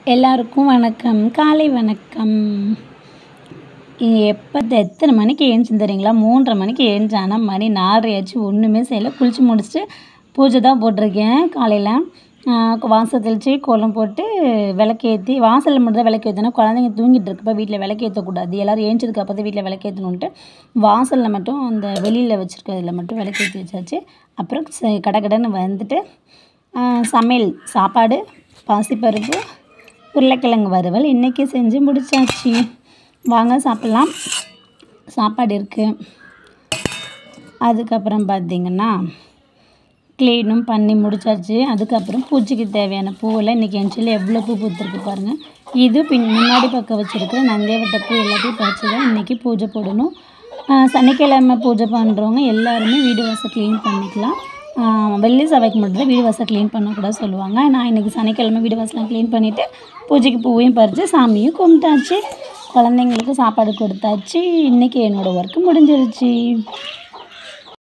எல்லாருக்கும் வணக்கம் காலை வணக்கம் எப்போ எத்தனை மணிக்கு ஏஞ்சின்னு தெரியுங்களா மூன்றரை மணிக்கு ஏஞ்சேன் ஆனால் மணி நாலரை ஆச்சு ஒன்றுமே செய்யலை குளித்து முடிச்சுட்டு பூஜை தான் போட்டிருக்கேன் காலையில் வாசல் தெளித்து கோலம் போட்டு விளக்கேற்றி வாசலில் மட்டும் தான் விளக்கு ஏற்றணும் குழந்தைங்க தூங்கிட்டு இருக்குப்போ வீட்டில் விளக்கு ஏற்றக்கூடாது எல்லோரும் ஏஞ்சதுக்கு அப்புறம் தான் வீட்டில் விளக்கு ஏற்றணுன்ட்டு வாசலில் மட்டும் அந்த வெளியில் வச்சுருக்கிறதுல மட்டும் விளக்கு ஏற்றி வச்சாச்சு அப்புறம் ச- கடகடன்னு வந்துட்டு சமையல் சாப்பாடு பாசிப்பருப்பு உருளைக்கிழங்கு வறுவல் இன்றைக்கி செஞ்சு முடிச்சாச்சு வாங்க சாப்பிட்லாம் சாப்பாடு இருக்குது அதுக்கப்புறம் பார்த்திங்கன்னா க்ளீனும் பண்ணி முடிச்சாச்சு அதுக்கப்புறம் பூஜைக்கு தேவையான பூவெல்லாம் இன்றைக்கி என் செல்லி எவ்வளோ பூ பூத்துருக்கு பாருங்கள் இது பின் முன்னாடி பக்கம் வச்சுருக்கிற நந்தியவட்ட பூ எல்லாத்தையும் பறித்து தான் இன்றைக்கி பூஜை போடணும் ஆஹ் சனிக்கிழமை பூஜை பண்ணுறவங்க எல்லாருமே வீடு வாசல் க்ளீன் பண்ணிக்கலாம் ஆஹ் வெள்ளி செவ்வாய்க்கு மட்டும் தான் வீடு வாசல் க்ளீன் பண்ணக்கூடாது சொல்லுவாங்க நான் இன்றைக்கி சனிக்கிழமை வீடு வாசலாம் க்ளீன் பண்ணிவிட்டு பூஜைக்கு பூவையும் பறித்து சாமியும் கும்பிட்டாச்சு குழந்தைங்களுக்கு சாப்பாடு கொடுத்தாச்சு இன்றைக்கி என்னோடய ஒர்க்கு முடிஞ்சிருச்சு